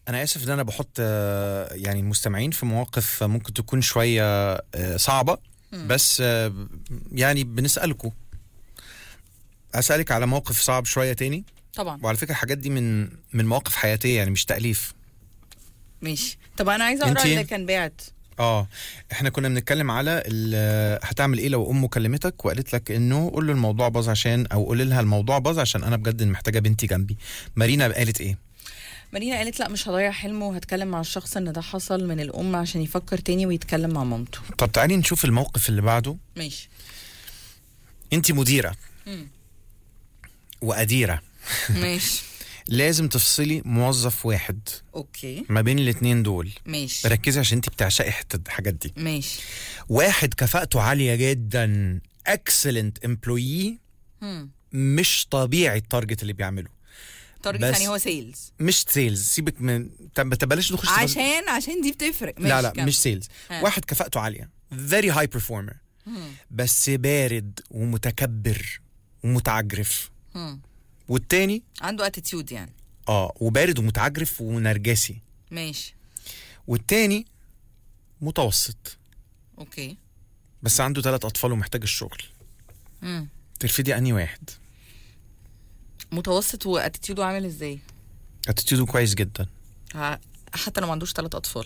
انا اسف ان انا بحط آه، يعني المستمعين في مواقف ممكن تكون شويه آه، صعبه بس آه، يعني بنسالكم اسالك على موقف صعب شويه تاني طبعا وعلى فكره الحاجات دي من من مواقف حياتيه يعني مش تاليف ماشي طب انا عايزه اقرا انتي؟ اللي كان باعت اه احنا كنا بنتكلم على ال- هتعمل ايه لو امه كلمتك وقالت لك انه قول له الموضوع باظ عشان او قول لها الموضوع باظ عشان انا بجد محتاجه بنتي جنبي مارينا قالت ايه مارينا قالت لا مش هضيع حلمه وهتكلم مع الشخص ان ده حصل من الام عشان يفكر تاني ويتكلم مع مامته طب تعالي نشوف الموقف اللي بعده ماشي انت مديره مم. وأديرة ماشي لازم تفصلي موظف واحد اوكي ما بين الاتنين دول ماشي ركزي عشان انت بتعشقي حته الحاجات دي ماشي واحد كفاءته عاليه جدا اكسلنت امبلويي هم. مش طبيعي التارجت اللي بيعمله تارجت بس- يعني هو سيلز مش سيلز سيبك من طب تبلاش نخش في- عشان عشان دي بتفرق لا ماشي، لا كمل. مش سيلز ها. واحد كفاءته عاليه فيري هاي performer هم. بس بارد ومتكبر ومتعجرف هم. والتاني عنده اتيتيود يعني اه وبارد ومتعجرف ونرجسي ماشي والتاني متوسط اوكي بس عنده ثلاث اطفال ومحتاج الشغل مم. ترفدي انهي واحد متوسط واتيتيوده عامل ازاي اتيتيودو كويس جدا ه- حتى لو ما عندوش ثلاث اطفال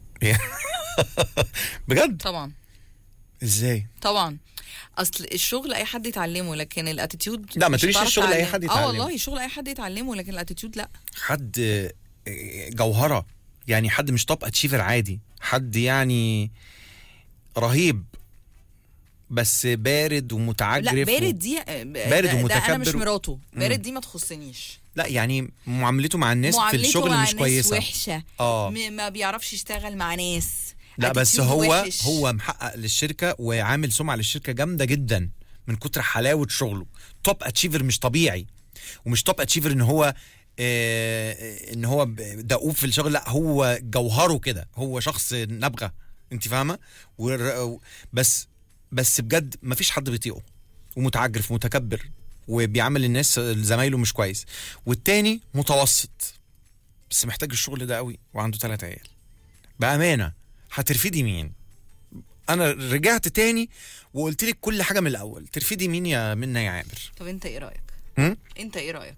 بجد طبعا ازاي طبعا اصل الشغل اي حد يتعلمه لكن الاتيتيود لا، ما مش تقوليش هتعرف الشغل أي تعلمه. حد اه يتعلمه. والله الشغل اي حد يتعلمه لكن الاتيتيود لا حد آه، جوهره يعني حد مش توب اتشيفر عادي حد يعني رهيب بس بارد ومتعجرف لا و- بارد دي بارد ده, ده انا مش ومتكبر و- مراته بارد دي ما تخصنيش لا يعني معاملته مع الناس في معاملته الشغل مع مش الناس كويسه وحشه اه م- ما بيعرفش يشتغل مع ناس لا بس attitude هو وحش. هو محقق للشركه وعامل سمعه للشركه جامده جدا من كتر حلاوه شغله توب اتشيفر مش طبيعي ومش توب اتشيفر ان هو آه ان هو ب- دؤوب في الشغل لا هو جوهره كده هو شخص نبغه انت فاهمه ور- بس بس بجد ما فيش حد بيطيقه ومتعجرف ومتكبر وبيعامل الناس زمايله مش كويس والتاني متوسط بس محتاج الشغل ده قوي وعنده ثلاث عيال بامانه هترفدي مين انا رجعت تاني وقلت لك كل حاجه من الاول ترفدي مين يا منى يا عامر طب انت ايه رايك هم؟ انت ايه رايك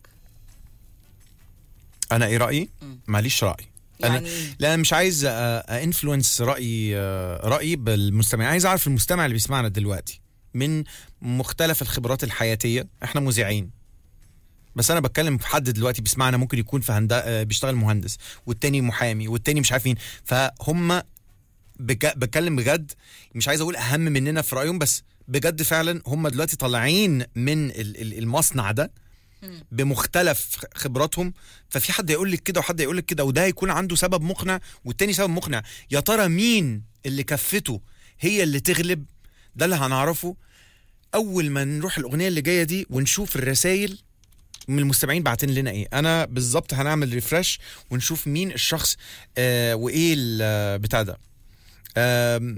انا ايه رايي مم. ماليش راي انا يعني لا انا مش عايز انفلونس رايي آه، رايي بالمستمع عايز اعرف المستمع اللي بيسمعنا دلوقتي من مختلف الخبرات الحياتيه احنا مذيعين بس انا بتكلم في حد دلوقتي بيسمعنا ممكن يكون في هند... آه، بيشتغل مهندس والتاني محامي والتاني مش عارف مين فهم بج... بتكلم بجد مش عايز اقول اهم مننا في رايهم بس بجد فعلا هم دلوقتي طالعين من ال- ال- المصنع ده مم. بمختلف خبراتهم ففي حد يقول لك كده وحد يقول لك كده وده هيكون عنده سبب مقنع والتاني سبب مقنع يا ترى مين اللي كفته هي اللي تغلب ده اللي هنعرفه اول ما نروح الاغنيه اللي جايه دي ونشوف الرسائل من المستمعين باعتين لنا ايه انا بالظبط هنعمل ريفرش ونشوف مين الشخص آه وايه ال- بتاع ده آم،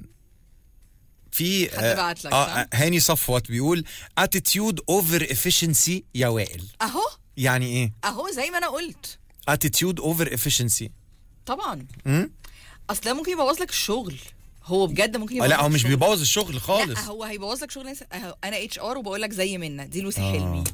في حد بعت لك، اه صح؟ آه، هاني صفوت بيقول attitude over efficiency يا وائل اهو يعني ايه اهو زي ما انا قلت attitude over efficiency طبعا امم اصل ده ممكن يبوظ لك الشغل هو بجد ممكن يبوظ لا لك هو مش الشغل. بيبوظ الشغل خالص لا هو هيبوظ لك شغل ناس أهو انا اتش ار وبقول لك زي منا دي لوسي آه. حلمي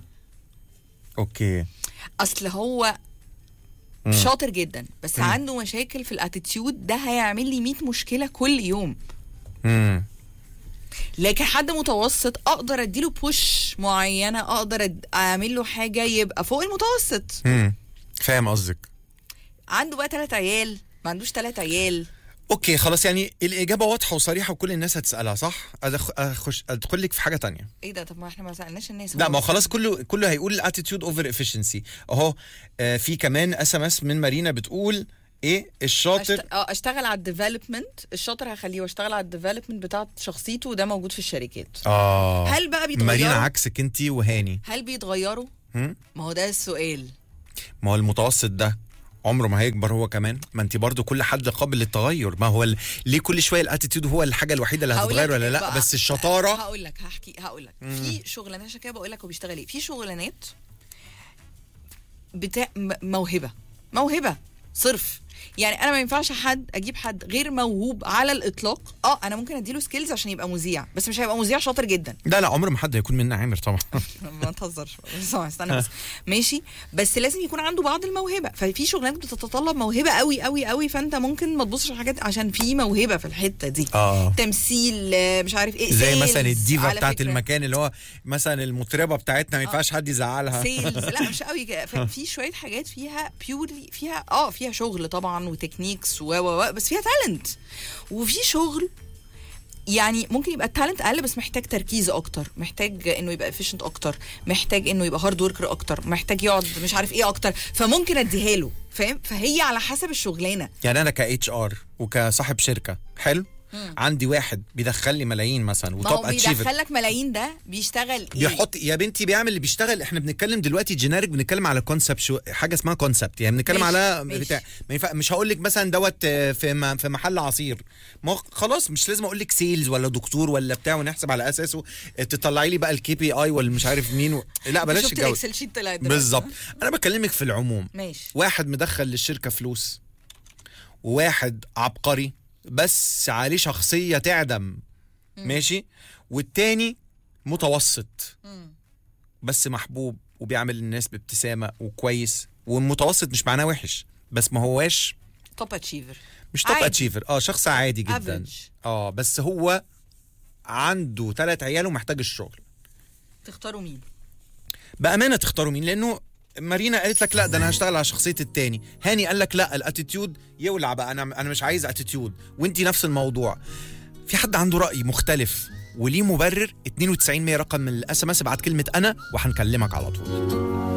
اوكي اصل هو مم. شاطر جدا بس مم. عنده مشاكل في الاتيتيود ده هيعمل لي 100 مشكله كل يوم امم لكن حد متوسط اقدر اديله بوش معينه اقدر أد- اعمل له حاجه يبقى فوق المتوسط امم فاهم قصدك عنده بقى ثلاث عيال ما عندوش ثلاث عيال اوكي خلاص يعني الاجابه واضحه وصريحه وكل الناس هتسالها صح أدخ... اخش ادخل لك في حاجه تانية ايه ده طب ما احنا ما سالناش الناس لا ما هو خلاص كله كله هيقول attitude over efficiency اهو آه في كمان اس ام اس من مارينا بتقول ايه الشاطر أشت... اه اشتغل على الديفلوبمنت الشاطر هخليه واشتغل على الديفلوبمنت بتاعت شخصيته وده موجود في الشركات اه هل بقى بيتغيروا مارينا عكسك انت وهاني هل بيتغيروا هم؟ ما هو ده السؤال ما هو المتوسط ده عمره ما هيكبر هو كمان ما انت برضو كل حد قابل للتغير ما هو ال... ليه كل شويه الاتيتيود هو الحاجه الوحيده اللي هقول هتتغير لك ولا لا بقى- بس الشطاره هقول لك هحكي هقول لك في شغلانات عشان كده بقول لك هو بيشتغل ايه في شغلانات بتاع م- موهبه موهبه صرف يعني انا ما ينفعش حد اجيب حد غير موهوب على الاطلاق اه انا ممكن اديله سكيلز عشان يبقى مذيع بس مش هيبقى مذيع شاطر جدا لا لا عمر ما حد هيكون منا عامر طبعا ما تهزرش بس استنى بس ماشي بس لازم يكون عنده بعض الموهبه ففي شغلانات بتتطلب موهبه قوي قوي قوي فانت ممكن ما تبصش على حاجات عشان في موهبه في الحته دي اه تمثيل آه، مش عارف ايه زي sales مثلا الديفا على بتاعت فكرة. المكان اللي هو مثلا المطربه بتاعتنا ما ينفعش حد يزعلها سيلز لا مش قوي كده في شويه حاجات فيها بيورلي فيها اه فيها شغل طبعا وتكنيكس و و و بس فيها تالنت وفي شغل يعني ممكن يبقى التالنت اقل بس محتاج تركيز اكتر محتاج انه يبقى افيشنت اكتر محتاج انه يبقى هارد وركر اكتر محتاج يقعد مش عارف ايه اكتر فممكن اديها له فاهم فهي على حسب الشغلانه يعني انا كاتش ار وكصاحب شركه حلو عندي واحد بيدخل لي ملايين مثلا ما هو وتوب اتشيفر بيدخلك ملايين ده بيشتغل ايه بيحط يا بنتي بيعمل اللي بيشتغل احنا بنتكلم دلوقتي جينيريك بنتكلم على كونسبت شو حاجه اسمها كونسبت يعني بنتكلم ماشي، على ماشي. بتاع ما ينفع مش هقول لك مثلا دوت آه، في م- في محل عصير ما هو خلاص مش لازم اقول لك سيلز ولا دكتور ولا بتاع ونحسب على اساسه آه، تطلعي لي بقى الكي بي اي ولا مش عارف مين و... لا بلاش شفت الجو الاكسل شيت طلع دلوقتي. بالظبط انا بكلمك في العموم ماشي واحد مدخل للشركه فلوس وواحد عبقري بس عليه شخصيه تعدم ماشي والتاني متوسط بس محبوب وبيعمل الناس بابتسامه وكويس والمتوسط مش معناه وحش بس ما هواش توب اتشيفر مش توب عادي. اتشيفر اه شخص عادي جدا Average. اه بس هو عنده ثلاث عيال ومحتاج الشغل تختاروا مين بامانه تختاروا مين لانه مارينا قالت لك لا ده انا هشتغل على شخصيه التاني هاني قال لك لا الاتيتيود يولع بقى انا انا مش عايز اتيتيود وانتي نفس الموضوع في حد عنده راي مختلف وليه مبرر 92 100 رقم من الاس ام اس ابعت كلمه انا وهنكلمك على طول